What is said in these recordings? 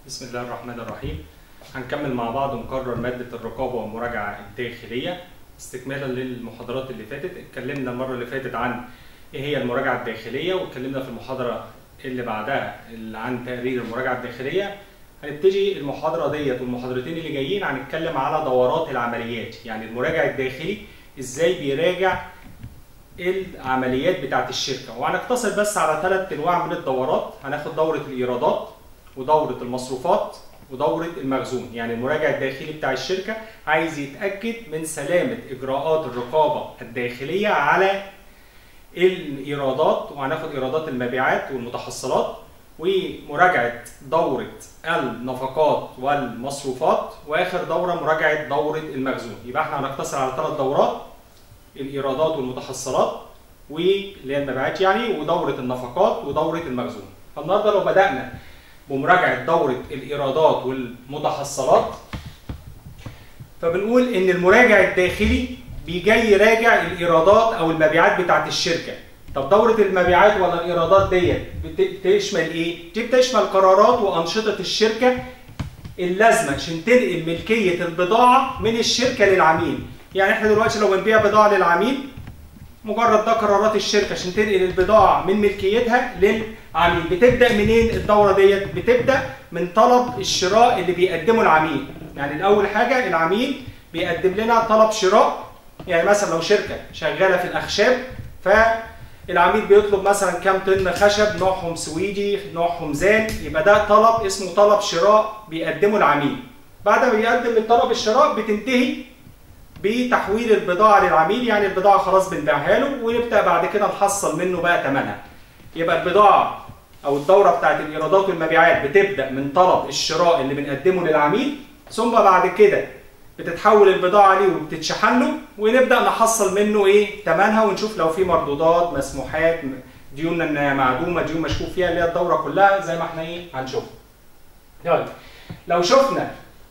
بسم الله الرحمن الرحيم هنكمل مع بعض مقرر مادة الرقابة والمراجعة الداخلية استكمالا للمحاضرات اللي فاتت اتكلمنا المرة اللي فاتت عن ايه هي المراجعة الداخلية واتكلمنا في المحاضرة اللي بعدها اللي عن تقرير المراجعة الداخلية هنبتدي المحاضرة ديت والمحاضرتين اللي جايين هنتكلم على دورات العمليات يعني المراجع الداخلي ازاي بيراجع العمليات بتاعت الشركة وهنقتصر بس على ثلاث انواع من الدورات هناخد دورة الايرادات ودورة المصروفات ودورة المخزون يعني المراجع الداخلي بتاع الشركة عايز يتأكد من سلامة إجراءات الرقابة الداخلية على الإيرادات وهناخد إيرادات المبيعات والمتحصلات ومراجعة دورة النفقات والمصروفات وآخر دورة مراجعة دورة المخزون يبقى احنا هنقتصر على ثلاث دورات الإيرادات والمتحصلات واللي هي المبيعات يعني ودورة النفقات ودورة المخزون فالنهارده لو بدأنا بمراجعة دورة الإيرادات والمتحصلات فبنقول إن المراجع الداخلي بيجي يراجع الإيرادات أو المبيعات بتاعت الشركة طب دورة المبيعات ولا الإيرادات ديت بتشمل إيه؟ دي بتشمل قرارات وأنشطة الشركة اللازمة عشان تنقل ملكية البضاعة من الشركة للعميل يعني احنا دلوقتي لو بنبيع بضاعة للعميل مجرد ده قرارات الشركة عشان تنقل البضاعة من ملكيتها للعميل بتبدأ منين الدورة ديت؟ بتبدأ من طلب الشراء اللي بيقدمه العميل يعني الأول حاجة العميل بيقدم لنا طلب شراء يعني مثلا لو شركة شغالة في الأخشاب فالعميل بيطلب مثلا كام طن خشب نوعهم سويدي نوعهم زان يبقى ده طلب اسمه طلب شراء بيقدمه العميل بعد ما بيقدم الطلب الشراء بتنتهي بتحويل البضاعة للعميل يعني البضاعة خلاص بنبيعها له ونبدأ بعد كده نحصل منه بقى ثمنها يبقى البضاعة أو الدورة بتاعت الإيرادات والمبيعات بتبدأ من طلب الشراء اللي بنقدمه للعميل ثم بعد كده بتتحول البضاعة ليه وبتتشحن له ونبدأ نحصل منه إيه ثمنها ونشوف لو في مردودات مسموحات ديون معدومة ديون مشكوك فيها اللي هي الدورة كلها زي ما احنا إيه هنشوف. طيب لو شفنا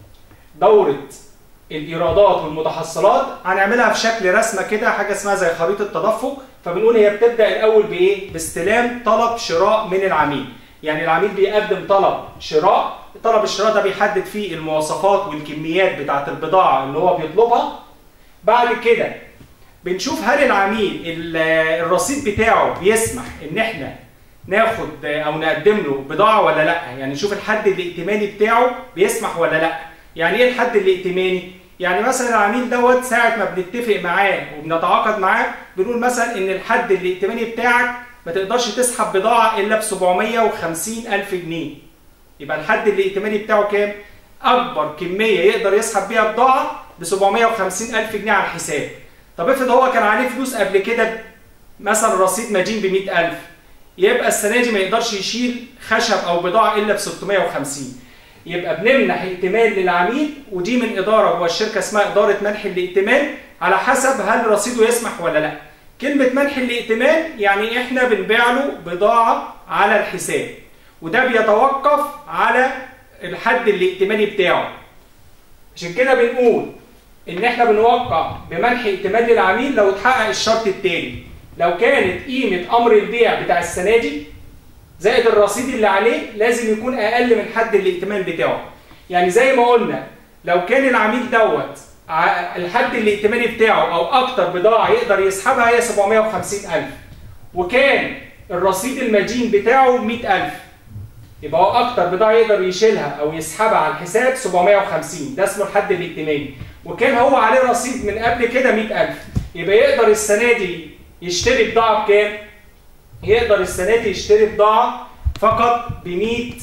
دورة الايرادات والمتحصلات هنعملها في شكل رسمه كده حاجه اسمها زي خريطه تدفق فبنقول هي بتبدا الاول بايه؟ باستلام طلب شراء من العميل يعني العميل بيقدم طلب شراء طلب الشراء ده بيحدد فيه المواصفات والكميات بتاعه البضاعه اللي هو بيطلبها بعد كده بنشوف هل العميل الرصيد بتاعه بيسمح ان احنا ناخد او نقدم له بضاعه ولا لا يعني نشوف الحد الائتماني بتاعه بيسمح ولا لا يعني ايه الحد الائتماني يعني مثلا العميل دوت ساعه ما بنتفق معاه وبنتعاقد معاه بنقول مثلا ان الحد الائتماني بتاعك ما تقدرش تسحب بضاعه الا ب 750 الف جنيه يبقى الحد الائتماني بتاعه كام اكبر كميه يقدر يسحب بيها بضاعه ب 750 الف جنيه على الحساب طب افرض هو كان عليه فلوس قبل كده مثلا رصيد مدين ب 100000 يبقى السنه دي ما يقدرش يشيل خشب او بضاعه الا ب 650 يبقى بنمنح ائتمان للعميل ودي من اداره جوه الشركه اسمها اداره منح الائتمان على حسب هل رصيده يسمح ولا لا. كلمه منح الائتمان يعني احنا بنبيع له بضاعه على الحساب وده بيتوقف على الحد الائتماني بتاعه. عشان كده بنقول ان احنا بنوقع بمنح ائتمان للعميل لو اتحقق الشرط التالي لو كانت قيمه امر البيع بتاع السنه دي زائد الرصيد اللي عليه لازم يكون اقل من حد الائتمان بتاعه يعني زي ما قلنا لو كان العميل دوت الحد الائتماني بتاعه او اكتر بضاعه يقدر يسحبها هي 750000 وكان الرصيد المدين بتاعه 100000 يبقى هو اكتر بضاعه يقدر يشيلها او يسحبها على الحساب 750 ده اسمه الحد الائتماني وكان هو عليه رصيد من قبل كده 100000 يبقى يقدر السنه دي يشتري بضاعه بكام؟ يقدر السنه دي يشتري بضاعه فقط ب 100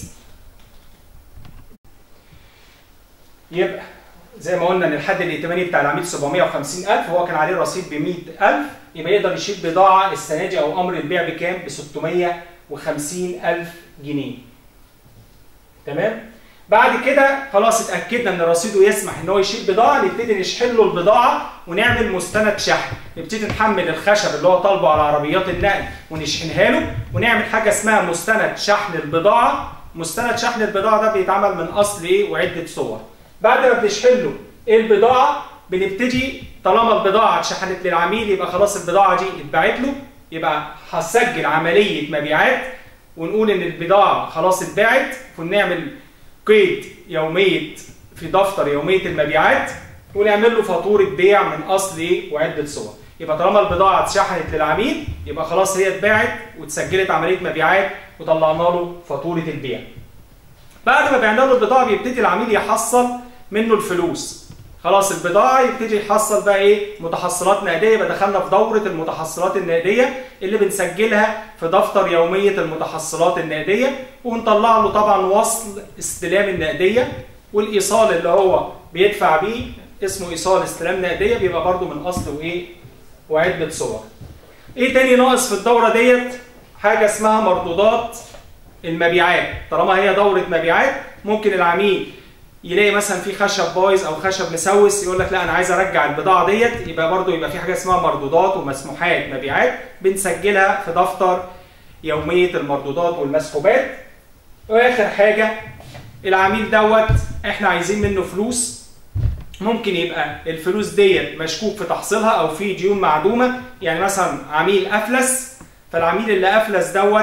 يبقى زي ما قلنا ان الحد الائتماني بتاع العميل 750000 هو كان عليه رصيد ب 100000 يبقى يقدر يشيل بضاعه السنه دي او امر البيع بكام؟ ب 650000 جنيه. تمام؟ بعد كده خلاص اتاكدنا ان رصيده يسمح ان هو يشيل بضاعه نبتدي نشحن له البضاعه ونعمل مستند شحن نبتدي نحمل الخشب اللي هو طالبه على عربيات النقل ونشحنها له ونعمل حاجه اسمها مستند شحن البضاعه مستند شحن البضاعه ده بيتعمل من اصل ايه وعده صور بعد ما بنشحن له البضاعه بنبتدي طالما البضاعه اتشحنت للعميل يبقى خلاص البضاعه دي اتباعت له يبقى هسجل عمليه مبيعات ونقول ان البضاعه خلاص اتباعت ونعمل قيد يوميه في دفتر يوميه المبيعات ونعمل له فاتوره بيع من اصل ايه وعده صور يبقى طالما البضاعه اتشحنت للعميل يبقى خلاص هي اتباعت واتسجلت عمليه مبيعات وطلعنا له فاتوره البيع بعد ما بعنا له البضاعه بيبتدي العميل يحصل منه الفلوس خلاص البضاعه يبتدي يحصل بقى ايه متحصلات نقديه يبقى دخلنا في دوره المتحصلات النقديه اللي بنسجلها في دفتر يوميه المتحصلات النقديه ونطلع له طبعا وصل استلام النقديه والايصال اللي هو بيدفع بيه اسمه ايصال استلام نقديه بيبقى برده من اصل وايه وعده صور ايه تاني ناقص في الدوره ديت حاجه اسمها مردودات المبيعات طالما هي دوره مبيعات ممكن العميل يلاقي مثلا في خشب بايظ او خشب مسوس يقول لك لا انا عايز ارجع البضاعه ديت يبقى برده يبقى في حاجه اسمها مردودات ومسموحات مبيعات بنسجلها في دفتر يوميه المردودات والمسحوبات واخر حاجه العميل دوت احنا عايزين منه فلوس ممكن يبقى الفلوس ديت مشكوك في تحصيلها او في ديون معدومه يعني مثلا عميل افلس فالعميل اللي افلس دوت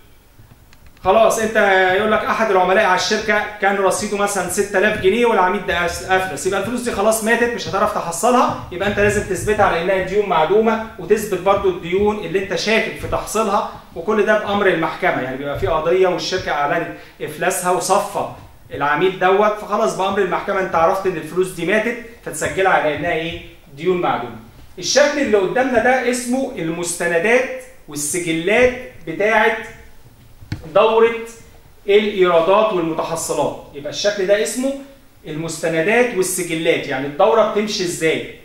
خلاص انت يقول لك احد العملاء على الشركه كان رصيده مثلا 6000 جنيه والعميل ده افلس يبقى الفلوس دي خلاص ماتت مش هتعرف تحصلها يبقى انت لازم تثبتها على انها ديون معدومه وتثبت برضو الديون اللي انت شاكك في تحصيلها وكل ده بامر المحكمه يعني بيبقى في قضيه والشركه اعلنت افلاسها وصفى العميل دوت فخلاص بامر المحكمه انت عرفت ان الفلوس دي ماتت فتسجلها على انها ايه ديون معدومه الشكل اللي قدامنا ده اسمه المستندات والسجلات بتاعه دوره الايرادات والمتحصلات يبقى الشكل ده اسمه المستندات والسجلات يعني الدوره بتمشي ازاي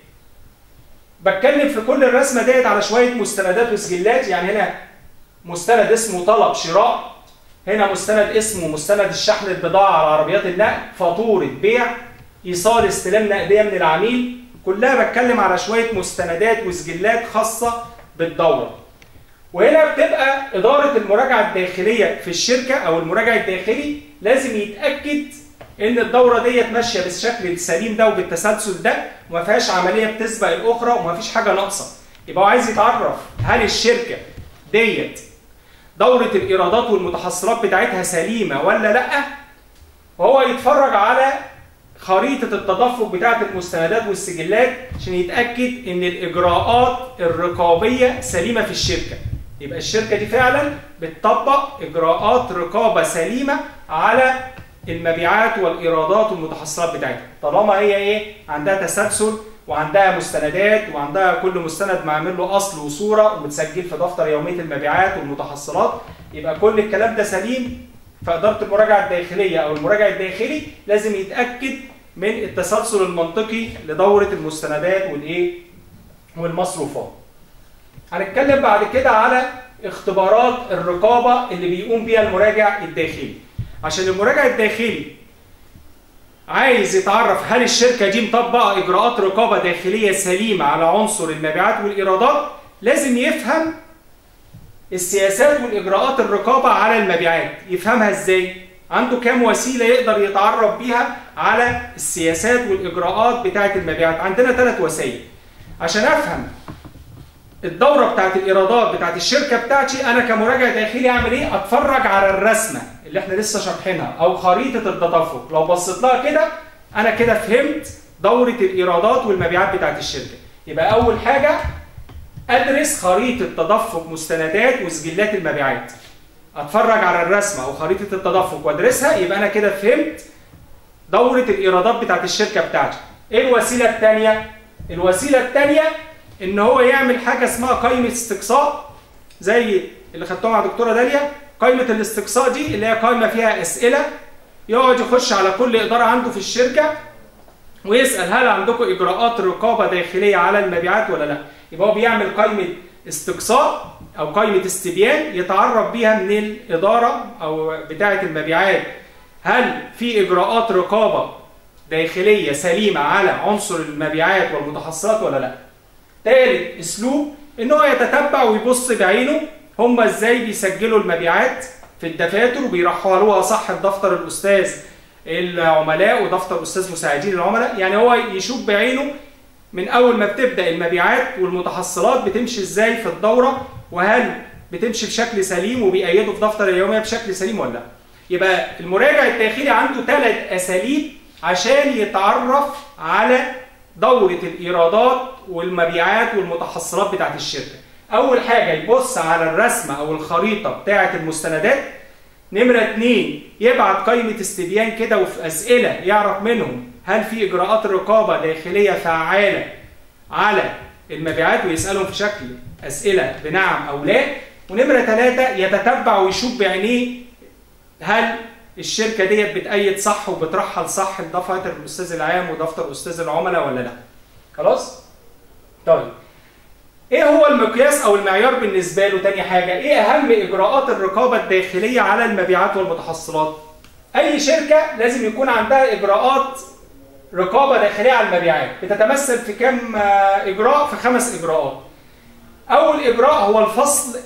بتكلم في كل الرسمه ديت على شويه مستندات وسجلات يعني هنا مستند اسمه طلب شراء هنا مستند اسمه مستند الشحن البضاعه على عربيات النقل فاتوره بيع ايصال استلام نقديه من العميل كلها بتكلم على شويه مستندات وسجلات خاصه بالدوره وهنا بتبقى إدارة المراجعة الداخلية في الشركة أو المراجع الداخلي لازم يتأكد إن الدورة ديت ماشية بالشكل السليم ده وبالتسلسل ده وما فيهاش عملية بتسبق الأخرى وما فيش حاجة ناقصة. يبقى هو عايز يتعرف هل الشركة ديت دورة الإيرادات والمتحصلات بتاعتها سليمة ولا لأ؟ وهو يتفرج على خريطة التدفق بتاعة المستندات والسجلات عشان يتأكد إن الإجراءات الرقابية سليمة في الشركة. يبقى الشركه دي فعلا بتطبق اجراءات رقابه سليمه على المبيعات والايرادات والمتحصلات بتاعتها طالما هي ايه عندها تسلسل وعندها مستندات وعندها كل مستند معمول له اصل وصوره ومتسجل في دفتر يوميه المبيعات والمتحصلات يبقى كل الكلام ده سليم فاداره المراجعه الداخليه او المراجع الداخلي لازم يتاكد من التسلسل المنطقي لدوره المستندات والايه والمصروفات هنتكلم بعد كده على اختبارات الرقابة اللي بيقوم بيها المراجع الداخلي عشان المراجع الداخلي عايز يتعرف هل الشركة دي مطبقة إجراءات رقابة داخلية سليمة على عنصر المبيعات والإيرادات لازم يفهم السياسات والإجراءات الرقابة على المبيعات يفهمها إزاي؟ عنده كام وسيلة يقدر يتعرف بيها على السياسات والإجراءات بتاعة المبيعات عندنا ثلاث وسائل عشان أفهم الدوره بتاعت الايرادات بتاعت الشركه بتاعتي انا كمراجع داخلي اعمل ايه؟ اتفرج على الرسمه اللي احنا لسه شارحينها او خريطه التدفق، لو بصيت لها كده انا كده فهمت دوره الايرادات والمبيعات بتاعت الشركه. يبقى اول حاجه ادرس خريطه تدفق مستندات وسجلات المبيعات. اتفرج على الرسمه او خريطه التدفق وادرسها يبقى انا كده فهمت دوره الايرادات بتاعت الشركه بتاعتي. ايه الوسيله الثانيه؟ الوسيله الثانيه ان هو يعمل حاجه اسمها قائمه استقصاء زي اللي خدتوها مع دكتوره داليا قائمه الاستقصاء دي اللي هي قائمه فيها اسئله يقعد يخش على كل اداره عنده في الشركه ويسال هل عندكم اجراءات رقابه داخليه على المبيعات ولا لا يبقى هو بيعمل قائمه استقصاء او قائمه استبيان يتعرف بيها من الاداره او بتاعه المبيعات هل في اجراءات رقابه داخليه سليمه على عنصر المبيعات والمتحصلات ولا لا ثالث اسلوب ان هو يتتبع ويبص بعينه هم ازاي بيسجلوا المبيعات في الدفاتر وبيرحلوها صح لدفتر الاستاذ العملاء ودفتر استاذ مساعدين العملاء يعني هو يشوف بعينه من اول ما بتبدا المبيعات والمتحصلات بتمشي ازاي في الدوره وهل بتمشي بشكل سليم وبيأيدوا في دفتر اليوميه بشكل سليم ولا لا يبقى المراجع الداخلي عنده ثلاث اساليب عشان يتعرف على دوره الايرادات والمبيعات والمتحصلات بتاعت الشركه اول حاجه يبص على الرسمه او الخريطه بتاعه المستندات نمره اتنين يبعت قائمه استبيان كده وفي اسئله يعرف منهم هل في اجراءات رقابه داخليه فعاله على المبيعات ويسالهم في شكل اسئله بنعم او لا ونمره ثلاثه يتتبع ويشوف بعينيه هل الشركه ديت بتأيد صح وبترحل صح لدفعه الاستاذ العام ودفتر استاذ العملاء ولا لا خلاص طيب ايه هو المقياس او المعيار بالنسبه له تاني حاجه ايه اهم اجراءات الرقابه الداخليه على المبيعات والمتحصلات اي شركه لازم يكون عندها اجراءات رقابه داخليه على المبيعات بتتمثل في كم اجراء في خمس اجراءات اول اجراء هو الفصل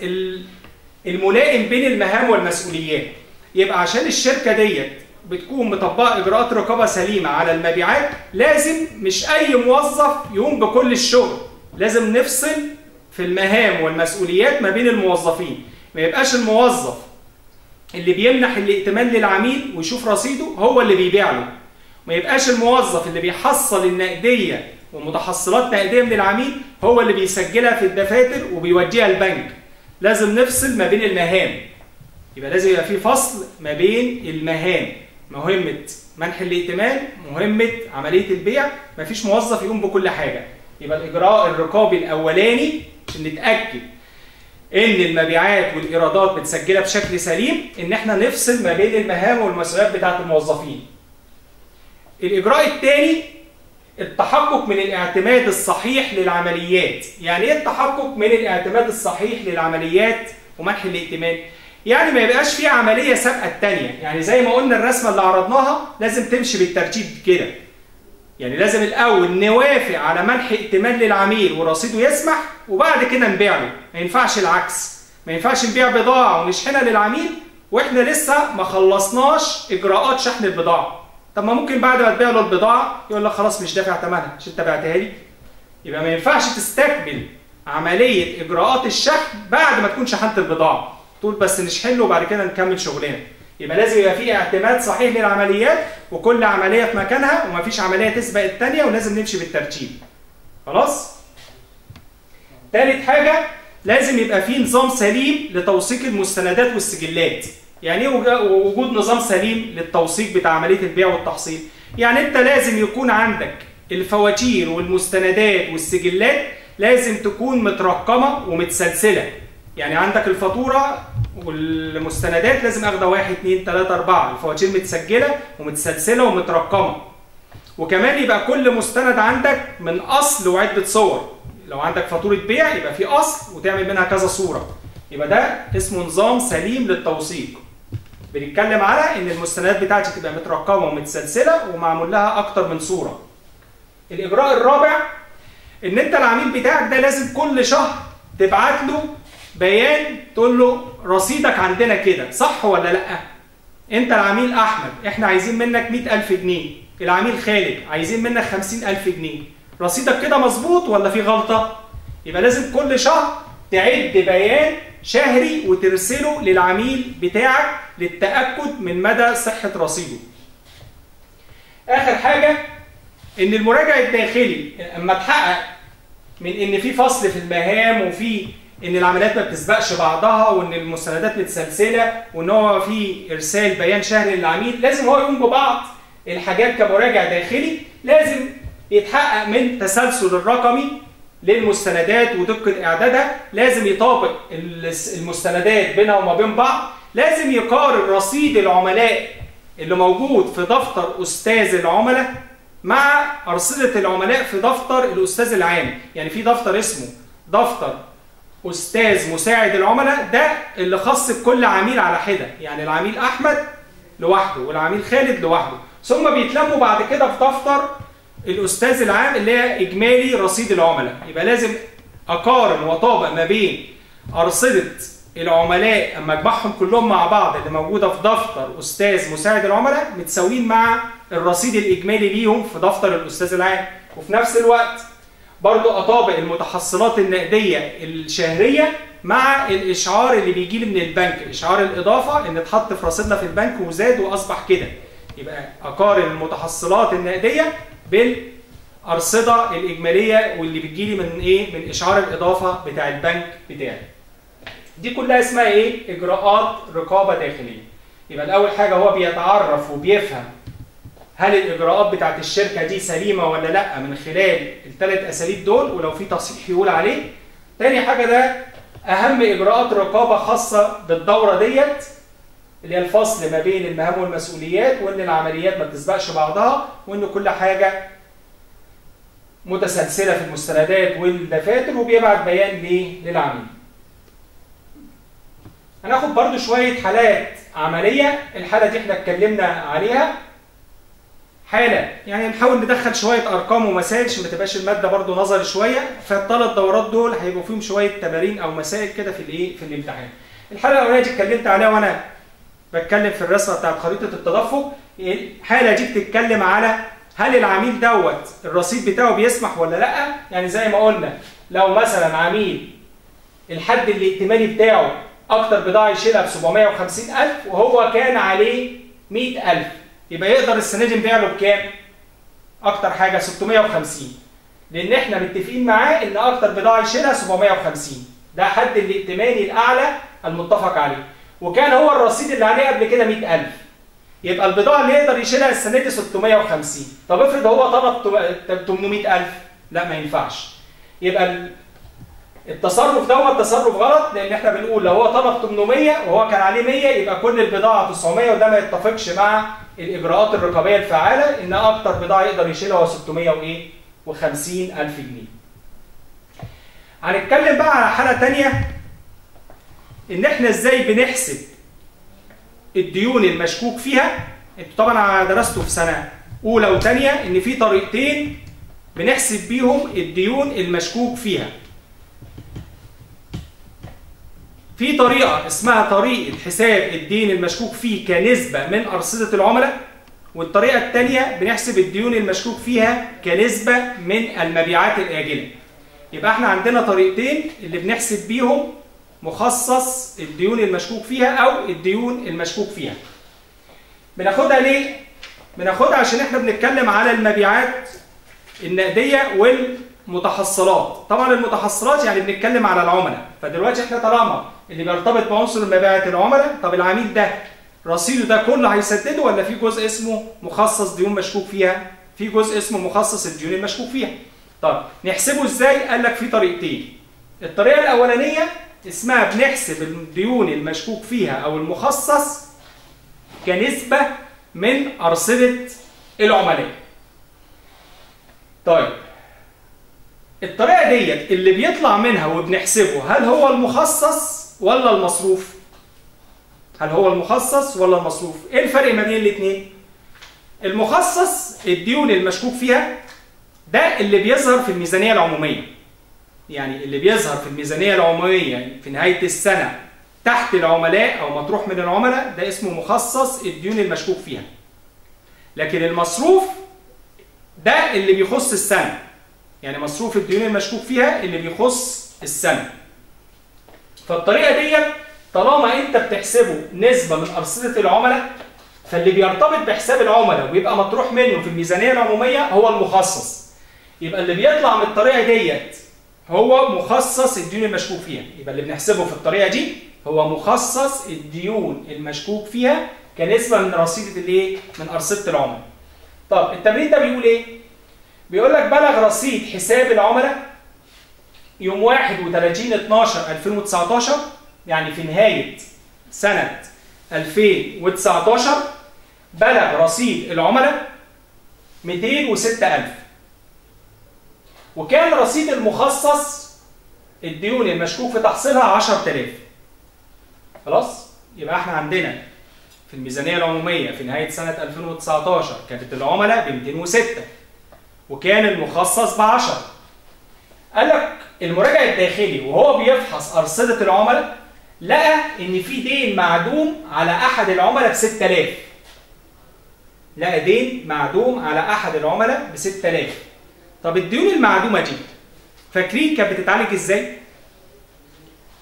الملائم بين المهام والمسؤوليات يبقى عشان الشركه ديت بتكون مطبقه اجراءات رقابه سليمه على المبيعات لازم مش اي موظف يقوم بكل الشغل لازم نفصل في المهام والمسؤوليات ما بين الموظفين ما يبقاش الموظف اللي بيمنح الائتمان للعميل ويشوف رصيده هو اللي بيبيع له ما يبقاش الموظف اللي بيحصل النقديه ومتحصلات نقديه من العميل هو اللي بيسجلها في الدفاتر وبيوديها البنك لازم نفصل ما بين المهام يبقى لازم يبقى في فصل ما بين المهام مهمه منح الائتمان مهمه عمليه البيع مفيش موظف يقوم بكل حاجه يبقى الاجراء الرقابي الاولاني عشان نتاكد ان المبيعات والايرادات متسجله بشكل سليم ان احنا نفصل ما بين المهام والمسؤوليات بتاعه الموظفين الاجراء الثاني التحقق من الاعتماد الصحيح للعمليات يعني ايه التحقق من الاعتماد الصحيح للعمليات ومنح الائتمان يعني ما يبقاش في عمليه سابقه الثانيه يعني زي ما قلنا الرسمه اللي عرضناها لازم تمشي بالترتيب كده يعني لازم الاول نوافق على منح ائتمان للعميل ورصيده يسمح وبعد كده نبيع له ما ينفعش العكس ما ينفعش نبيع بضاعه ونشحنها للعميل واحنا لسه ما خلصناش اجراءات شحن البضاعه طب ما ممكن بعد ما تبيع له البضاعه يقول لك خلاص مش دافع ثمنها عشان انت بعتها لي يبقى ما ينفعش تستكمل عمليه اجراءات الشحن بعد ما تكون شحنت البضاعه تقول بس نشحن له وبعد كده نكمل شغلنا يبقى لازم يبقى في اعتماد صحيح للعمليات وكل عمليه في مكانها ومفيش عمليه تسبق الثانيه ولازم نمشي بالترتيب خلاص ثالث حاجه لازم يبقى في نظام سليم لتوثيق المستندات والسجلات يعني ايه وجود نظام سليم للتوثيق بتاع عمليه البيع والتحصيل يعني انت لازم يكون عندك الفواتير والمستندات والسجلات لازم تكون مترقمه ومتسلسله يعني عندك الفاتوره والمستندات لازم اخدها واحد اثنين ثلاثة أربعة الفواتير متسجلة ومتسلسلة ومترقمة وكمان يبقى كل مستند عندك من أصل وعدة صور لو عندك فاتورة بيع يبقى في أصل وتعمل منها كذا صورة يبقى ده اسمه نظام سليم للتوثيق بنتكلم على ان المستندات بتاعتي تبقى مترقمه ومتسلسله ومعمول لها اكتر من صوره الاجراء الرابع ان انت العميل بتاعك ده لازم كل شهر تبعت له بيان تقول له رصيدك عندنا كده صح ولا لا انت العميل احمد احنا عايزين منك 100000 جنيه العميل خالد عايزين منك 50000 جنيه رصيدك كده مظبوط ولا في غلطه يبقى لازم كل شهر تعد بيان شهري وترسله للعميل بتاعك للتاكد من مدى صحه رصيده اخر حاجه ان المراجع الداخلي اما تحقق من ان في فصل في المهام وفي ان العمليات ما بتسبقش بعضها وان المستندات متسلسله وان هو في ارسال بيان شهري للعميل لازم هو يقوم ببعض الحاجات كمراجع داخلي لازم يتحقق من تسلسل الرقمي للمستندات ودقه اعدادها لازم يطابق المستندات بينها وما بين بعض لازم يقارن رصيد العملاء اللي موجود في دفتر استاذ العملاء مع ارصده العملاء في دفتر الاستاذ العام يعني في دفتر اسمه دفتر استاذ مساعد العملاء ده اللي خاص بكل عميل على حده يعني العميل احمد لوحده والعميل خالد لوحده ثم بيتلموا بعد كده في دفتر الاستاذ العام اللي هي اجمالي رصيد العملاء يبقى لازم اقارن واطابق ما بين ارصده العملاء اما اجمعهم كلهم مع بعض اللي موجوده في دفتر استاذ مساعد العملاء متساويين مع الرصيد الاجمالي ليهم في دفتر الاستاذ العام وفي نفس الوقت برضو اطابق المتحصلات النقديه الشهريه مع الاشعار اللي بيجي لي من البنك اشعار الاضافه ان اتحط في رصيدنا في البنك وزاد واصبح كده يبقى اقارن المتحصلات النقديه بالارصده الاجماليه واللي بتجي لي من ايه من اشعار الاضافه بتاع البنك بتاعي دي كلها اسمها ايه اجراءات رقابه داخليه يبقى الاول حاجه هو بيتعرف وبيفهم هل الاجراءات بتاعت الشركه دي سليمه ولا لا من خلال الثلاث اساليب دول ولو في تصحيح يقول عليه تاني حاجه ده اهم اجراءات رقابه خاصه بالدوره ديت اللي هي الفصل ما بين المهام والمسؤوليات وان العمليات ما بتسبقش بعضها وان كل حاجه متسلسله في المستندات والدفاتر وبيبعت بيان ليه للعميل هناخد برضو شويه حالات عمليه الحاله دي احنا اتكلمنا عليها حاله يعني نحاول ندخل شويه ارقام ومسائل عشان ما تبقاش الماده برضو نظري شويه فالثلاث دورات دول هيبقوا فيهم شويه تمارين او مسائل كده في الايه في الامتحان الحاله الاولانيه دي اتكلمت عليها وانا بتكلم في الرسمه بتاعت خريطه التدفق الحاله دي بتتكلم على هل العميل دوت الرصيد بتاعه بيسمح ولا لا يعني زي ما قلنا لو مثلا عميل الحد الائتماني بتاعه اكتر بضاعه يشيلها ب 750000 وهو كان عليه 100000 يبقى يقدر السنه دي نبيع له بكام؟ اكتر حاجه 650 لان احنا متفقين معاه ان اكتر بضاعه يشيلها 750 ده حد الائتماني الاعلى المتفق عليه وكان هو الرصيد اللي عليه قبل كده 100000 يبقى البضاعه اللي يقدر يشيلها السنه دي 650 طب افرض هو طلب 800000 لا ما ينفعش يبقى التصرف دوت تصرف غلط لان احنا بنقول لو هو طلب 800 وهو كان عليه 100 يبقى كل البضاعه 900 وده ما يتفقش مع الاجراءات الرقابيه الفعاله ان اكتر بضاعه يقدر يشيلها هو 600 وايه و50 الف جنيه. هنتكلم بقى على حاله ثانيه ان احنا ازاي بنحسب الديون المشكوك فيها انتوا طبعا درستوا في سنه اولى وثانيه ان في طريقتين بنحسب بيهم الديون المشكوك فيها. في طريقة اسمها طريقة حساب الدين المشكوك فيه كنسبة من أرصدة العملاء والطريقة الثانية بنحسب الديون المشكوك فيها كنسبة من المبيعات الآجلة يبقى احنا عندنا طريقتين اللي بنحسب بيهم مخصص الديون المشكوك فيها أو الديون المشكوك فيها بناخدها ليه؟ بناخدها عشان احنا بنتكلم على المبيعات النقدية والمتحصلات طبعا المتحصلات يعني بنتكلم على العملاء فدلوقتي احنا طالما اللي بيرتبط بعنصر مبيعات العملاء طب العميل ده رصيده ده كله هيسدده ولا في جزء اسمه مخصص ديون مشكوك فيها في جزء اسمه مخصص الديون المشكوك فيها طب نحسبه ازاي قال لك في طريقتين الطريقه الاولانيه اسمها بنحسب الديون المشكوك فيها او المخصص كنسبه من ارصده العملاء طيب الطريقه ديت اللي بيطلع منها وبنحسبه هل هو المخصص ولا المصروف هل هو المخصص ولا المصروف ايه الفرق ما بين الاثنين المخصص الديون المشكوك فيها ده اللي بيظهر في الميزانيه العموميه يعني اللي بيظهر في الميزانيه العموميه في نهايه السنه تحت العملاء او مطروح من العملاء ده اسمه مخصص الديون المشكوك فيها لكن المصروف ده اللي بيخص السنه يعني مصروف الديون المشكوك فيها اللي بيخص السنه فالطريقه ديت طالما انت بتحسبه نسبه من ارصده العملاء فاللي بيرتبط بحساب العملاء ويبقى مطروح منه في الميزانيه العموميه هو المخصص يبقى اللي بيطلع من الطريقه ديت هو مخصص الديون المشكوك فيها يبقى اللي بنحسبه في الطريقه دي هو مخصص الديون المشكوك فيها كنسبه من رصيده الايه من ارصده العملاء طب التمرين ده بيقول ايه بيقول لك بلغ رصيد حساب العملاء يوم 31 12 2019 يعني في نهايه سنه 2019 بلغ رصيد العملاء 206000 وكان رصيد المخصص الديون المشكوك في تحصيلها 10000 خلاص يبقى احنا عندنا في الميزانيه العموميه في نهايه سنه 2019 كانت العملاء ب 206 وكان المخصص ب 10 قال لك المراجع الداخلي وهو بيفحص ارصده العملاء لقى ان في دين معدوم على احد العملاء ب 6000 لقى دين معدوم على احد العملاء ب 6000 طب الديون المعدومه دي فاكرين كانت بتتعالج ازاي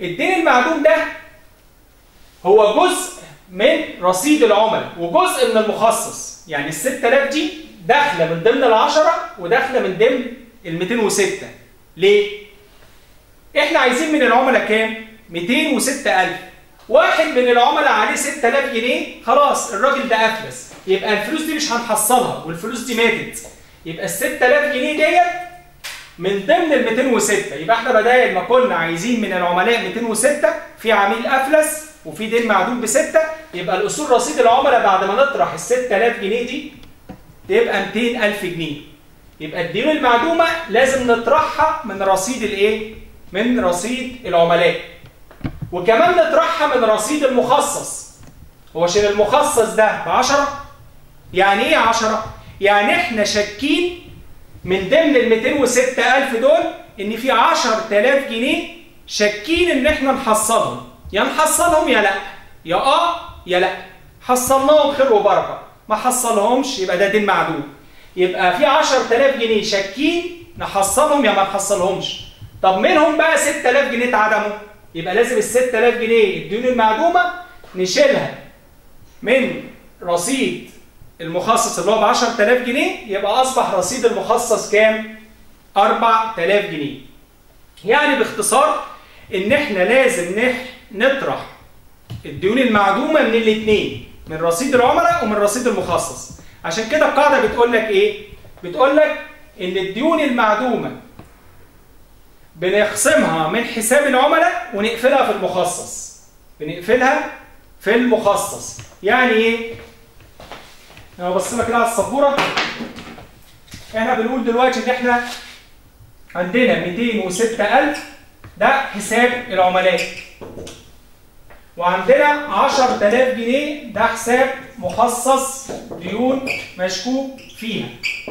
الدين المعدوم ده هو جزء من رصيد العملاء وجزء من المخصص يعني ال 6000 دي داخله من ضمن العشرة وداخله من ضمن ال 206 ليه؟ احنا عايزين من العملاء كام؟ 206000 واحد من العملاء عليه 6000 جنيه خلاص الراجل ده افلس يبقى الفلوس دي مش هنحصلها والفلوس دي ماتت يبقى ال 6000 جنيه ديت من ضمن ال 206 يبقى احنا بدايه ما كنا عايزين من العملاء 206 في عميل افلس وفي دين معدوم بستة يبقى الاصول رصيد العملاء بعد ما نطرح ال 6000 جنيه دي تبقى 200000 جنيه يبقى الديون المعدومه لازم نطرحها من رصيد الايه؟ من رصيد العملاء وكمان نطرحها من رصيد المخصص هو عشان المخصص ده ب 10 يعني ايه 10 يعني احنا شاكين من ضمن ال 206000 دول ان في 10000 جنيه شاكين ان احنا نحصلهم يا نحصلهم يا لا يا اه يا لا حصلناهم خير وبركه ما حصلهمش يبقى ده دين معدوم يبقى في 10000 جنيه شاكين نحصلهم يا ما نحصلهمش طب منهم بقى 6000 جنيه اتعدموا يبقى لازم ال 6000 جنيه الديون المعدومه نشيلها من رصيد المخصص اللي هو ب 10000 جنيه يبقى اصبح رصيد المخصص كام؟ 4000 جنيه. يعني باختصار ان احنا لازم نح نطرح الديون المعدومه من الاثنين من رصيد العملاء ومن رصيد المخصص. عشان كده القاعده بتقول لك ايه؟ بتقول لك ان الديون المعدومه بنخصمها من حساب العملاء ونقفلها في المخصص. بنقفلها في المخصص. يعني ايه؟ لو بصينا كده على السبوره احنا بنقول دلوقتي ان احنا عندنا 206000 ده حساب العملاء وعندنا 10000 جنيه ده حساب مخصص ديون مشكوك فيها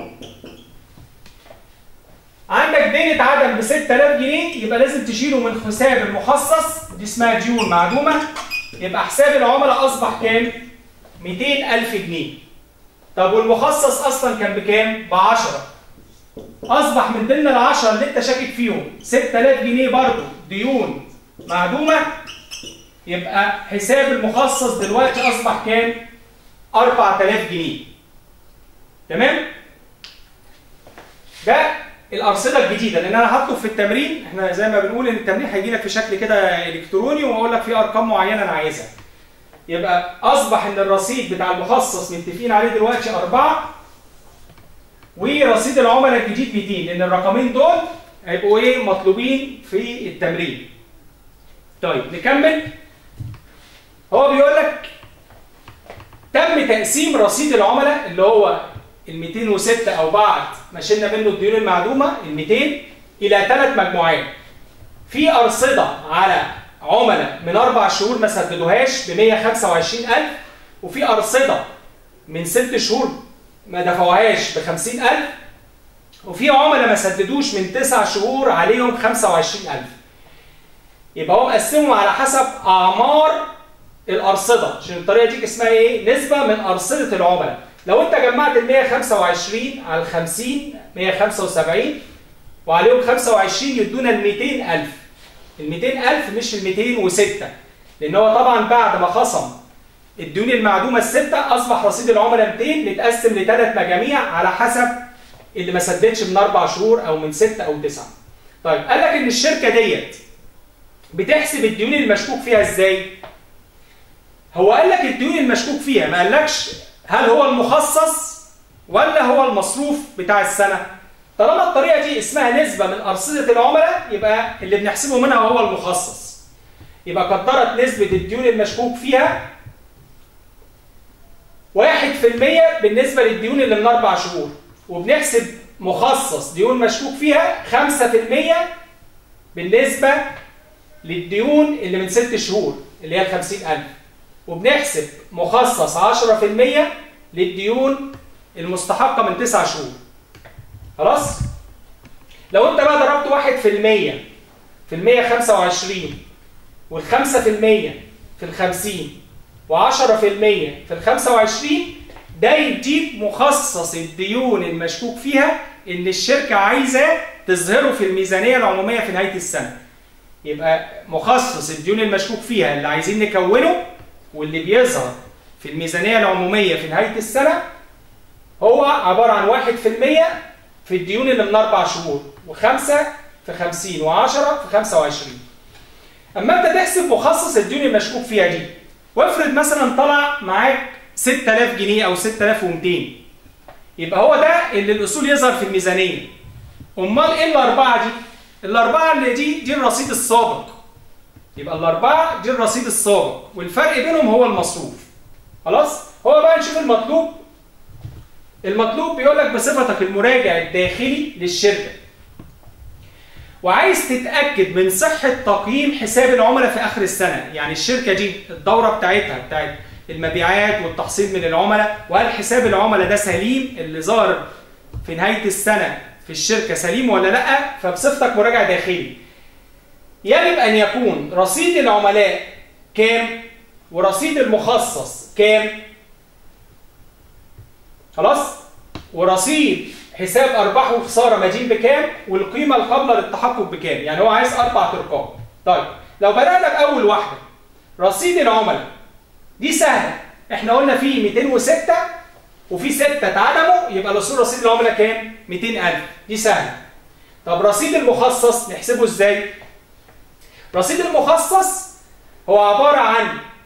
عندك دين اتعدم ب 6000 جنيه يبقى لازم تشيله من حساب المخصص دي اسمها ديون معدومه يبقى حساب العملاء اصبح كام 200000 جنيه طب والمخصص اصلا كان بكام؟ ب 10 اصبح من ضمن ال 10 اللي انت شاكك فيهم 6000 جنيه برضه ديون معدومه يبقى حساب المخصص دلوقتي اصبح كام؟ 4000 جنيه تمام؟ ده الارصده الجديده لان انا هطلب في التمرين احنا زي ما بنقول ان التمرين هيجي لك في شكل كده الكتروني واقول لك في ارقام معينه انا عايزها يبقى اصبح ان الرصيد بتاع المخصص متفقين عليه دلوقتي أربعة ورصيد العملاء الجديد 200 لان الرقمين دول هيبقوا ايه مطلوبين في التمرين. طيب نكمل هو بيقول لك تم تقسيم رصيد العملاء اللي هو ال 206 او بعد ما شلنا منه الديون المعدومه ال 200 الى ثلاث مجموعات. في ارصده على عملاء من اربع شهور ما سددوهاش ب 125000 وفي ارصده من ست شهور ما دفعوهاش ب 50000 وفي عملاء ما سددوش من تسع شهور عليهم 25000 يبقى هو مقسمهم على حسب اعمار الارصده عشان الطريقه دي اسمها ايه؟ نسبه من ارصده العملاء لو انت جمعت ال 125 على ال 50 175 وعليهم 25 يدونا ال 200000 ال 200000 مش ال 206 لان هو طبعا بعد ما خصم الديون المعدومه السته اصبح رصيد العملاء 200 متقسم لثلاث مجاميع على حسب اللي ما سددش من اربع شهور او من سته او تسعه. طيب قال لك ان الشركه ديت بتحسب الديون المشكوك فيها ازاي؟ هو قال لك الديون المشكوك فيها ما قالكش هل هو المخصص ولا هو المصروف بتاع السنه؟ طالما الطريقه دي اسمها نسبه من ارصده العملاء يبقى اللي بنحسبه منها هو المخصص. يبقى قدرت نسبه الديون المشكوك فيها 1% بالنسبه للديون اللي من اربع شهور وبنحسب مخصص ديون مشكوك فيها 5% بالنسبه للديون اللي من ست شهور اللي هي ال 50000 وبنحسب مخصص 10% للديون المستحقه من تسع شهور خلاص لو انت بقى ضربت 1% في ال 125 وال 5% في ال 50 و10% في ال 25 ده يديك مخصص الديون المشكوك فيها اللي الشركه عايزه تظهره في الميزانيه العموميه في نهايه السنه. يبقى مخصص الديون المشكوك فيها اللي عايزين نكونه واللي بيظهر في الميزانيه العموميه في نهايه السنه هو عباره عن 1% في الديون اللي من اربع شهور وخمسه في 50 و10 في 25 اما انت تحسب مخصص الديون المشكوك فيها دي وافرض مثلا طلع معاك 6000 جنيه او 6200 يبقى هو ده اللي الاصول يظهر في الميزانيه امال ايه الاربعه دي الاربعه اللي دي دي الرصيد السابق يبقى الاربعه دي الرصيد السابق والفرق بينهم هو المصروف خلاص هو بقى نشوف المطلوب المطلوب بيقول لك بصفتك المراجع الداخلي للشركه وعايز تتاكد من صحه تقييم حساب العملاء في اخر السنه يعني الشركه دي الدوره بتاعتها بتاعت المبيعات والتحصيل من العملاء وهل حساب العملاء ده سليم اللي ظهر في نهايه السنه في الشركه سليم ولا لا فبصفتك مراجع داخلي يجب ان يكون رصيد العملاء كام ورصيد المخصص كام خلاص ورصيد حساب ارباح وخساره مدين بكام والقيمه القابله للتحقق بكام يعني هو عايز اربع ارقام طيب لو بدانا باول واحده رصيد العملاء دي سهله احنا قلنا في 206 وفي 6 اتعدموا يبقى الاصول رصيد العملاء كام 200000 دي سهله طب رصيد المخصص نحسبه ازاي رصيد المخصص هو عباره عن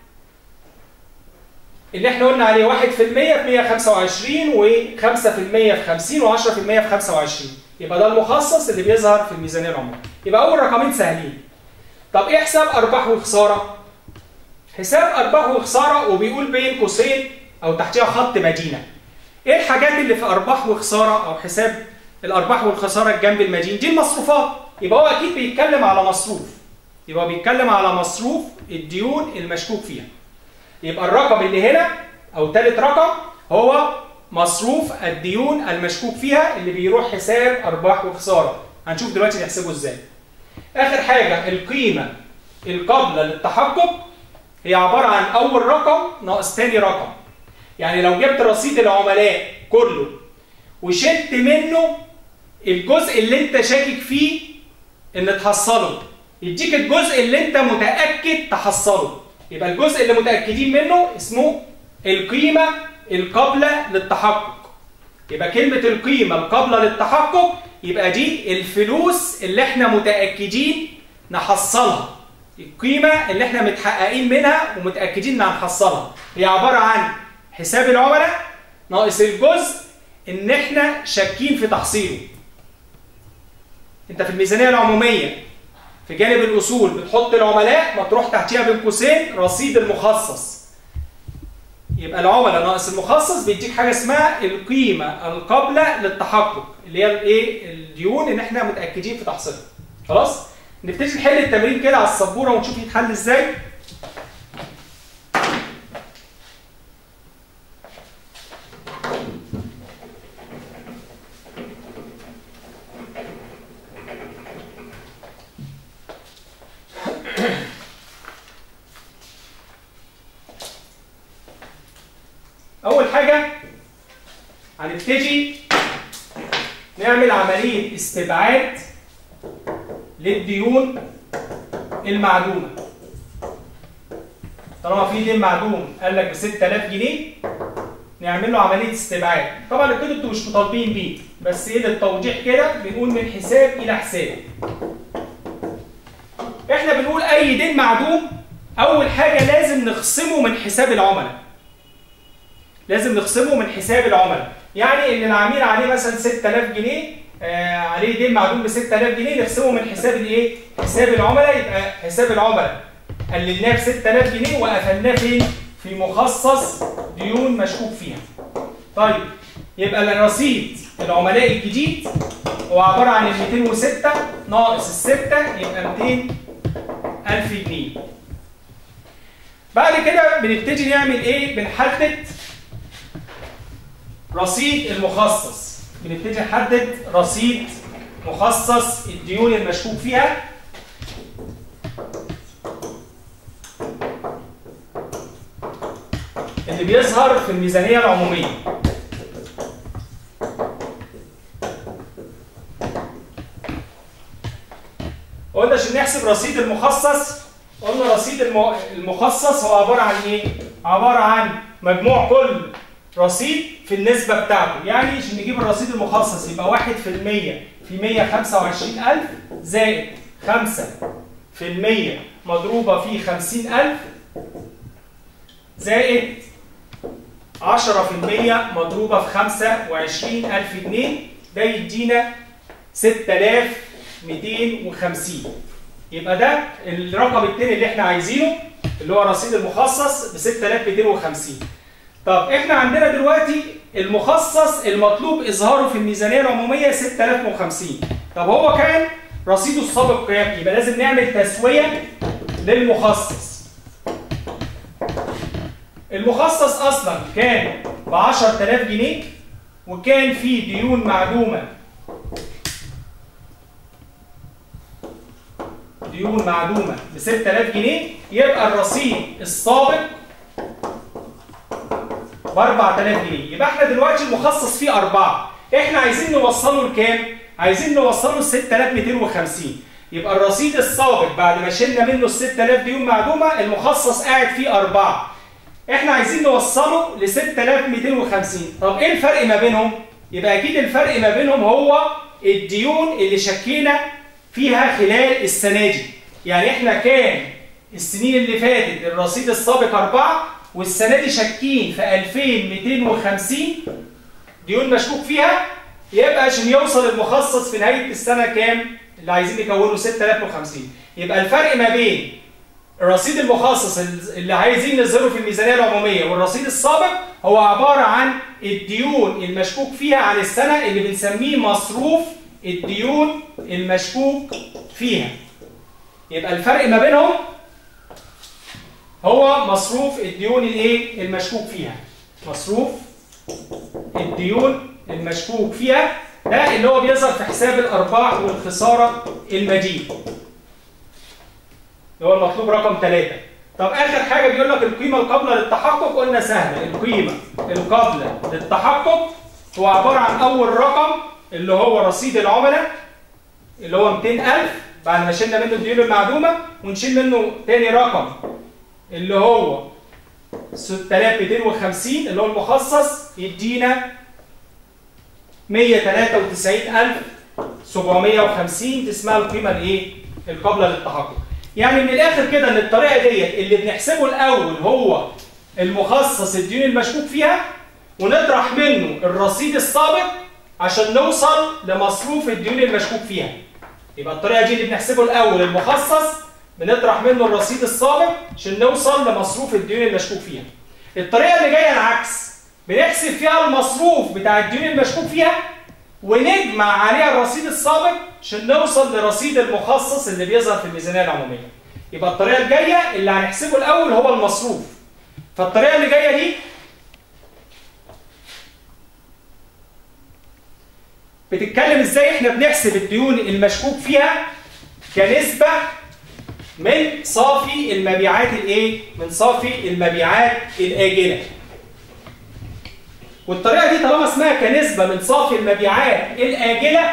اللي احنا قلنا عليه 1% في 125 و5% في 50 و10% في 25 يبقى ده المخصص اللي بيظهر في الميزانيه العمريه يبقى اول رقمين سهلين طب ايه حساب ارباح وخساره حساب ارباح وخساره وبيقول بين قوسين او تحتها خط مدينه ايه الحاجات اللي في ارباح وخساره او حساب الارباح والخساره الجنب المدين دي المصروفات يبقى هو اكيد بيتكلم على مصروف يبقى بيتكلم على مصروف الديون المشكوك فيها يبقى الرقم اللي هنا او ثالث رقم هو مصروف الديون المشكوك فيها اللي بيروح حساب ارباح وخساره هنشوف دلوقتي نحسبه ازاي اخر حاجه القيمه القابله للتحقق هي عباره عن اول رقم ناقص ثاني رقم يعني لو جبت رصيد العملاء كله وشلت منه الجزء اللي انت شاكك فيه ان تحصله يديك الجزء اللي انت متاكد تحصله يبقى الجزء اللي متاكدين منه اسمه القيمه القابله للتحقق يبقى كلمه القيمه القابله للتحقق يبقى دي الفلوس اللي احنا متاكدين نحصلها القيمه اللي احنا متحققين منها ومتاكدين ان هنحصلها هي عباره عن حساب العملاء ناقص الجزء ان احنا شاكين في تحصيله انت في الميزانيه العموميه في جانب الاصول بتحط العملاء مطروح تحتيها بين قوسين رصيد المخصص يبقى العملاء ناقص المخصص بيديك حاجه اسمها القيمه القابله للتحقق اللي هي الايه الديون ان احنا متاكدين في تحصيلها خلاص نبتدي نحل التمرين كده على السبوره ونشوف يتحل ازاي اول حاجه هنبتدي نعمل عمليه استبعاد للديون المعدومه طالما في دين معدوم قال لك ب 6000 جنيه نعمل له عمليه استبعاد طبعا كده انتوا مش مطالبين بيه بس ايه للتوضيح كده بنقول من حساب الى حساب احنا بنقول اي دين معدوم اول حاجه لازم نخصمه من حساب العملاء لازم نخصمه من حساب العملاء يعني ان العميل عليه مثلا 6000 جنيه آه عليه دين معدوم ب 6000 جنيه نخصمه من حساب الايه حساب العملاء يبقى حساب العملاء قللناه ب 6000 جنيه وقفلناه فين في مخصص ديون مشكوك فيها طيب يبقى الرصيد العملاء الجديد هو عباره عن ال 206 ناقص الستة يبقى 200000 جنيه بعد كده بنبتدي نعمل ايه بنحدد رصيد المخصص بنبتدي نحدد رصيد مخصص الديون المشكوك فيها اللي بيظهر في الميزانية العمومية قلنا عشان نحسب رصيد المخصص قلنا رصيد الم- المخصص هو عباره عن ايه؟ عباره عن مجموع كل رصيد في النسبه بتاعته يعني عشان نجيب الرصيد المخصص يبقى 1% في 125000 زائد 5% مضروبه في 50000 زائد 10% مضروبة في 25000 جنيه ده يدينا 6250 يبقى ده الرقم التاني اللي احنا عايزينه اللي هو رصيد المخصص ب 6250 طب احنا عندنا دلوقتي المخصص المطلوب اظهاره في الميزانيه العموميه 6050 طب هو كان رصيده السابق كام؟ يبقى لازم نعمل تسويه للمخصص المخصص اصلا كان ب 10000 جنيه وكان في ديون معدومه ديون معدومه ب 6000 جنيه يبقى الرصيد السابق ب 4000 جنيه يبقى احنا دلوقتي المخصص فيه أربعة احنا عايزين نوصله لكام؟ عايزين نوصله ل 6250 يبقى الرصيد السابق بعد ما شلنا منه ال 6000 ديون معدومه المخصص قاعد فيه أربعة احنا عايزين نوصله ل 6250 طب ايه الفرق ما بينهم يبقى اكيد الفرق ما بينهم هو الديون اللي شكينا فيها خلال السنه دي يعني احنا كان السنين اللي فاتت الرصيد السابق أربعة والسنه دي شاكين في 2250 ديون مشكوك فيها يبقى عشان يوصل المخصص في نهايه السنه كام اللي عايزين نكونه 6050 يبقى الفرق ما بين الرصيد المخصص اللي عايزين نظهره في الميزانيه العموميه والرصيد السابق هو عباره عن الديون المشكوك فيها عن السنه اللي بنسميه مصروف الديون المشكوك فيها يبقى الفرق ما بينهم هو مصروف الديون الايه المشكوك فيها مصروف الديون المشكوك فيها ده اللي هو بيظهر في حساب الارباح والخساره المدين اللي هو المطلوب رقم ثلاثة طب آخر حاجة بيقول لك القيمة القابلة للتحقق قلنا سهلة القيمة القابلة للتحقق هو عبارة عن أول رقم اللي هو رصيد العملاء اللي هو 200000 بعد ما شلنا منه الديون المعدومة ونشيل منه تاني رقم اللي هو 6250 اللي هو المخصص يدينا 193750 دي اسمها القيمة الايه؟ القابلة للتحقق. يعني من الاخر كده ان الطريقه ديت اللي بنحسبه الاول هو المخصص الديون المشكوك فيها ونطرح منه الرصيد السابق عشان نوصل لمصروف الديون المشكوك فيها يبقى الطريقه دي اللي بنحسبه الاول المخصص بنطرح منه الرصيد السابق عشان نوصل لمصروف الديون المشكوك فيها الطريقه اللي جايه العكس بنحسب فيها المصروف بتاع الديون المشكوك فيها ونجمع عليها الرصيد السابق عشان نوصل لرصيد المخصص اللي بيظهر في الميزانيه العموميه. يبقى الطريقه الجايه اللي هنحسبه الاول هو المصروف. فالطريقه اللي جايه دي بتتكلم ازاي احنا بنحسب الديون المشكوك فيها كنسبه من صافي المبيعات الايه؟ من صافي المبيعات الاجله. والطريقه دي طالما اسمها كنسبه من صافي المبيعات الاجله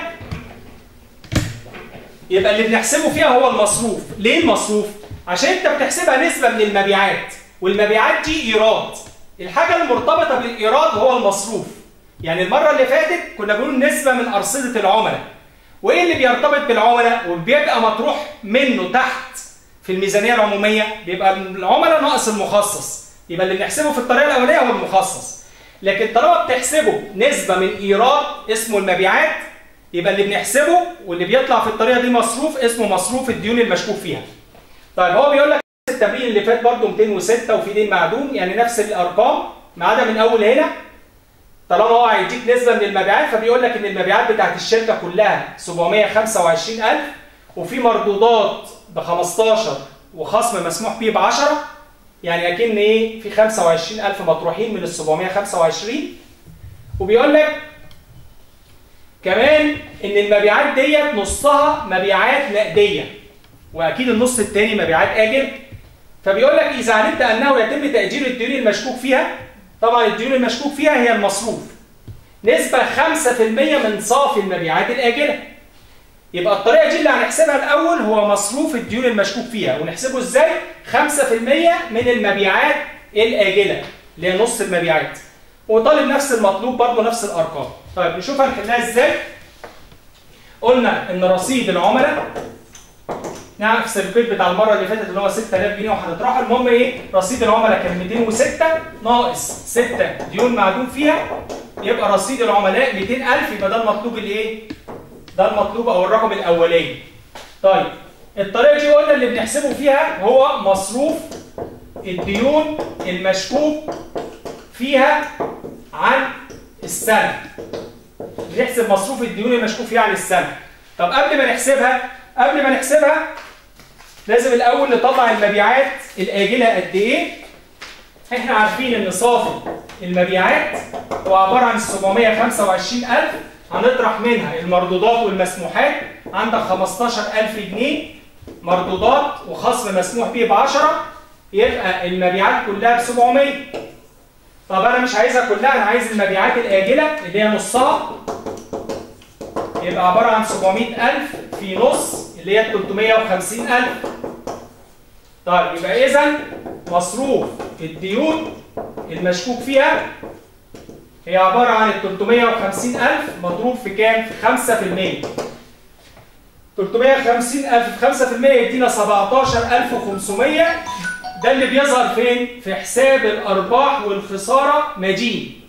يبقى اللي بنحسبه فيها هو المصروف ليه المصروف عشان انت بتحسبها نسبه من المبيعات والمبيعات دي ايراد الحاجه المرتبطه بالايراد هو المصروف يعني المره اللي فاتت كنا بنقول نسبه من ارصده العملاء وايه اللي بيرتبط بالعملاء وبيبقى مطروح منه تحت في الميزانيه العموميه بيبقى العملاء ناقص المخصص يبقى اللي بنحسبه في الطريقه الاولانيه هو المخصص لكن طالما بتحسبه نسبة من إيراد اسمه المبيعات يبقى اللي بنحسبه واللي بيطلع في الطريقة دي مصروف اسمه مصروف الديون المشكوك فيها. طيب هو بيقول لك التمرين اللي فات برضه 206 وفي دين معدوم يعني نفس الأرقام ما عدا من أول هنا طالما هو هيديك نسبة من المبيعات فبيقول لك إن المبيعات بتاعت الشركة كلها 725000 وفي مردودات ب 15 وخصم مسموح بيه ب 10 يعني اكن ايه في 25000 مطروحين من ال 725 وبيقول لك كمان ان المبيعات ديت نصها مبيعات نقديه واكيد النص الثاني مبيعات اجل فبيقول لك اذا علمت انه يتم تاجير الديون المشكوك فيها طبعا الديون المشكوك فيها هي المصروف نسبه 5% من صافي المبيعات الاجله يبقى الطريقه دي اللي هنحسبها الاول هو مصروف الديون المشكوك فيها ونحسبه ازاي 5% من المبيعات الاجله اللي هي نص المبيعات وطالب نفس المطلوب برضه نفس الارقام طيب نشوف هنحلها ازاي قلنا ان رصيد العملاء نفس البيت بتاع المره اللي فاتت اللي هو 6000 جنيه وهنطرحه المهم ايه رصيد العملاء كان 206 ناقص 6 ديون معدوم فيها يبقى رصيد العملاء 200000 يبقى ده المطلوب الايه ده المطلوب او الرقم الاولاني طيب الطريقه دي قلنا اللي بنحسبه فيها هو مصروف الديون المشكوك فيها عن السنه بنحسب مصروف الديون المشكوك فيها عن السنه طب قبل ما نحسبها قبل ما نحسبها لازم الاول نطلع المبيعات الاجله قد ايه احنا عارفين ان صافي المبيعات هو عباره عن 725000 هنطرح منها المردودات والمسموحات عندك 15000 جنيه مردودات وخصم مسموح به ب 10 يبقى المبيعات كلها ب 700 طب انا مش عايزها كلها انا عايز المبيعات الاجله اللي هي نصها يبقى عباره عن 700000 في نص اللي هي 350000 طيب يبقى اذا مصروف الديون المشكوك فيها هي عبارة عن ال 350000 مضروب في كام؟ في 5% 350000 في 5% يدينا 17500 ده اللي بيظهر فين؟ في حساب الأرباح والخسارة مدين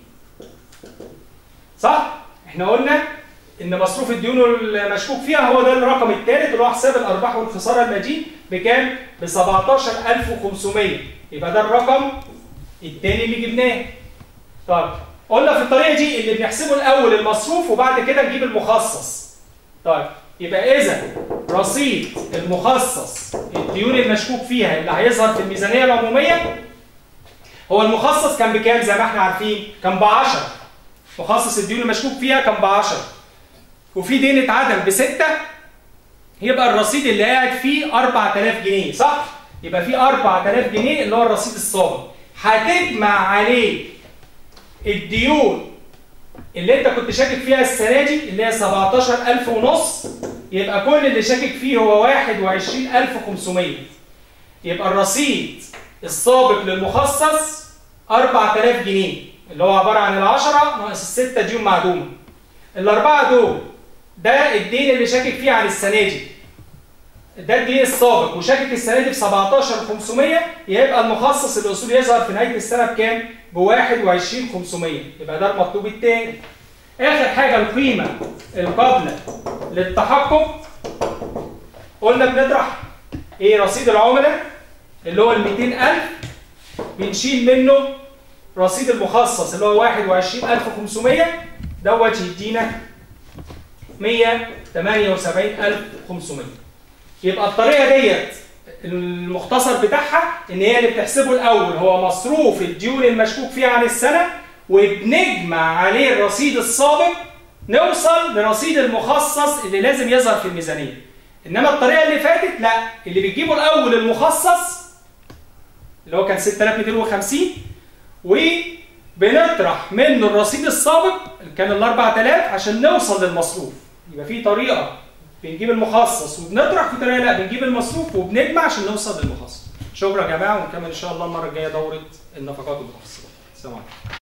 صح؟ احنا قلنا إن مصروف الديون المشكوك فيها هو ده الرقم الثالث اللي هو حساب الأرباح والخسارة المدين بكام؟ ب 17500 يبقى ده الرقم الثاني اللي جبناه طيب قلنا في الطريقه دي اللي بنحسبه الاول المصروف وبعد كده نجيب المخصص طيب يبقى اذا رصيد المخصص الديون المشكوك فيها اللي هيظهر في الميزانيه العموميه هو المخصص كان بكام زي ما احنا عارفين كان ب 10 مخصص الديون المشكوك فيها كان ب 10 وفي دين اتعدم بستة يبقى الرصيد اللي قاعد فيه 4000 جنيه صح يبقى في 4000 جنيه اللي هو الرصيد الصابر هتجمع عليه الديون اللي انت كنت شاكك فيها السنه دي اللي هي 17000 ونص يبقى كل اللي شاكك فيه هو 21500 يبقى الرصيد السابق للمخصص 4000 جنيه اللي هو عباره عن ال10 ناقص السته ديون معدومه الاربعه دول ده الدين اللي شاكك فيه عن السنه دي ده الدين السابق وشاكك السنه دي ب 17500 يبقى المخصص الاصول يظهر في نهايه السنه بكام؟ ب 21500 يبقى ده المطلوب الثاني. اخر حاجه القيمه القابله للتحقق قلنا بنطرح ايه رصيد العملاء اللي هو ال 200000 بنشيل منه رصيد المخصص اللي هو 21500 دوت يدينا 178500 يبقى الطريقه ديت المختصر بتاعها ان هي اللي بتحسبه الاول هو مصروف الديون المشكوك فيها عن السنه وبنجمع عليه الرصيد السابق نوصل لرصيد المخصص اللي لازم يظهر في الميزانيه انما الطريقه اللي فاتت لا اللي بتجيبه الاول المخصص اللي هو كان 6250 وبنطرح منه الرصيد السابق اللي كان ال 4000 عشان نوصل للمصروف يبقى في طريقه بنجيب المخصص وبنطرح في طريقه لا بنجيب المصروف وبنجمع عشان نوصل للمخصص شكرا يا جماعه ونكمل ان شاء الله المره الجايه دوره النفقات والمخصصات السلام عليكم